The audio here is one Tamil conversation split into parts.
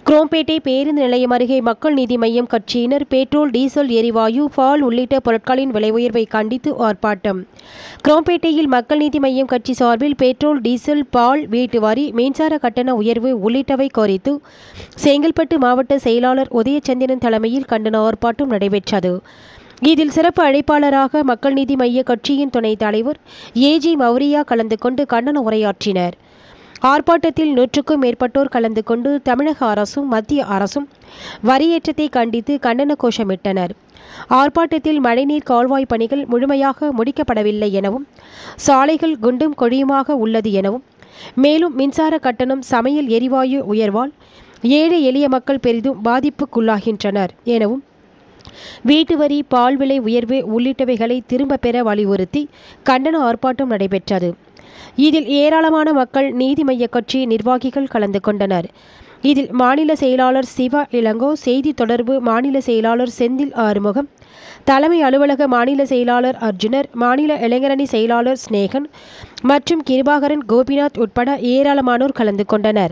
குரோம்பேட்டை பேருந்து நிலையம் அருகே மக்கள் நீதி மய்யம் கட்சியினர் பெட்ரோல் டீசல் எரிவாயு பால் உள்ளிட்ட பொருட்களின் விலை உயர்வை கண்டித்து ஆர்ப்பாட்டம் குரோம்பேட்டையில் மக்கள் நீதி மய்யம் கட்சி சார்பில் பெட்ரோல் டீசல் பால் வீட்டு வரி மின்சார கட்டண உயர்வு உள்ளிட்டவை குறித்து செங்கல்பட்டு மாவட்ட செயலாளர் உதயச்சந்திரன் தலைமையில் கண்டன ஆர்ப்பாட்டம் நடைபெற்றது இதில் சிறப்பு அழைப்பாளராக மக்கள் நீதி மய்ய கட்சியின் துணைத் தலைவர் ஏஜி மௌரியா கலந்து கொண்டு கண்டன உரையாற்றினர் ஆர்ப்பாட்டத்தில் நூற்றுக்கும் மேற்பட்டோர் கலந்து கொண்டு தமிழக அரசும் மத்திய அரசும் வரியேற்றத்தை கண்டித்து கண்டன கோஷமிட்டனர் ஆர்ப்பாட்டத்தில் மழைநீர் கால்வாய் பணிகள் முழுமையாக முடிக்கப்படவில்லை எனவும் சாலைகள் குண்டும் கொழியுமாக உள்ளது எனவும் மேலும் மின்சார கட்டணம் சமையல் எரிவாயு உயர்வால் ஏழை எளிய மக்கள் பெரிதும் பாதிப்புக்குள்ளாகின்றனர் எனவும் வீட்டு வரி பால் விலை உயர்வு உள்ளிட்டவைகளை திரும்ப பெற வலியுறுத்தி கண்டன ஆர்ப்பாட்டம் நடைபெற்றது இதில் ஏராளமான மக்கள் நீதி மய்ய கட்சி நிர்வாகிகள் கலந்து கொண்டனர் இதில் மாநில செயலாளர் சிவா இளங்கோ செய்தி தொடர்பு மாநில செயலாளர் செந்தில் ஆறுமுகம் தலைமை அலுவலக மாநில செயலாளர் அர்ஜுனர் மாநில இளைஞரணி செயலாளர் ஸ்நேகன் மற்றும் கிருபாகரன் கோபிநாத் உட்பட ஏராளமானோர் கலந்து கொண்டனர்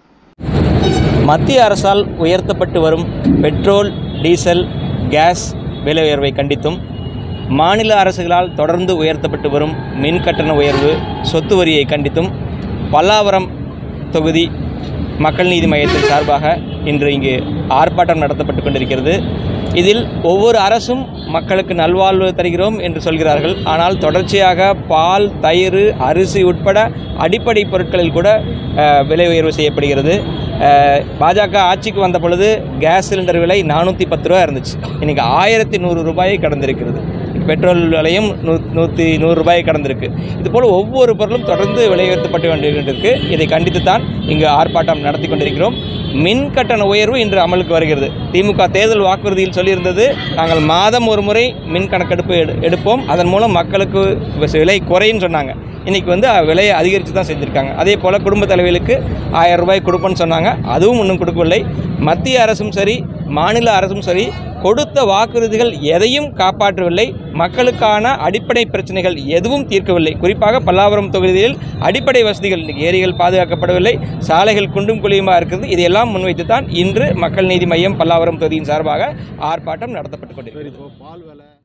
மத்திய அரசால் உயர்த்தப்பட்டு வரும் பெட்ரோல் டீசல் கேஸ் விலை உயர்வை கண்டித்தும் மாநில அரசுகளால் தொடர்ந்து உயர்த்தப்பட்டு வரும் மின் கட்டண உயர்வு சொத்து வரியை கண்டித்தும் பல்லாவரம் தொகுதி மக்கள் நீதி மையத்தின் சார்பாக இன்று இங்கு ஆர்ப்பாட்டம் நடத்தப்பட்டு கொண்டிருக்கிறது இதில் ஒவ்வொரு அரசும் மக்களுக்கு நல்வாழ்வு தருகிறோம் என்று சொல்கிறார்கள் ஆனால் தொடர்ச்சியாக பால் தயிர் அரிசி உட்பட அடிப்படை பொருட்களில் கூட அஹ், விலை உயர்வு செய்யப்படுகிறது அஹ், பாஜக ஆட்சிக்கு வந்த பொழுது கேஸ் சிலிண்டர் விலை நானூற்றி பத்து ரூபா இருந்துச்சு இன்றைக்கி ஆயிரத்தி நூறு ரூபாயை கடந்திருக்கிறது பெட்ரோல் விலையும் நூ நூற்றி நூறு ரூபாயை கடந்திருக்கு இதுபோல் ஒவ்வொரு பொருளும் தொடர்ந்து விலை உயர்த்தப்பட்டு கொண்டிருக்கு இதை கண்டித்து தான் இங்கு ஆர்ப்பாட்டம் நடத்தி கொண்டிருக்கிறோம் மின் கட்டண உயர்வு இன்று அமலுக்கு வருகிறது திமுக தேர்தல் வாக்குறுதியில் சொல்லியிருந்தது நாங்கள் மாதம் ஒரு முறை மின் கணக்கெடுப்பு எடு எடுப்போம் அதன் மூலம் மக்களுக்கு விலை குறைன்னு சொன்னாங்க இன்றைக்கி வந்து விலையை அதிகரித்து தான் செஞ்சுருக்காங்க அதே போல் குடும்ப தலைவிகளுக்கு ஆயிரம் ரூபாய் கொடுப்போன்னு சொன்னாங்க அதுவும் இன்னும் கொடுக்கவில்லை மத்திய அரசும் சரி மாநில அரசும் சரி கொடுத்த வாக்குறுதிகள் எதையும் காப்பாற்றவில்லை மக்களுக்கான அடிப்படை பிரச்சனைகள் எதுவும் தீர்க்கவில்லை குறிப்பாக பல்லாவரம் தொகுதியில் அடிப்படை வசதிகள் இன்னைக்கு ஏரிகள் பாதுகாக்கப்படவில்லை சாலைகள் குண்டும் குழியுமாக இருக்கிறது இதையெல்லாம் முன்வைத்து தான் இன்று மக்கள் நீதி மையம் பல்லாவரம் தொகுதியின் சார்பாக ஆர்ப்பாட்டம் நடத்தப்பட்டு கொண்டிருக்கிறது இப்போ பால் விலை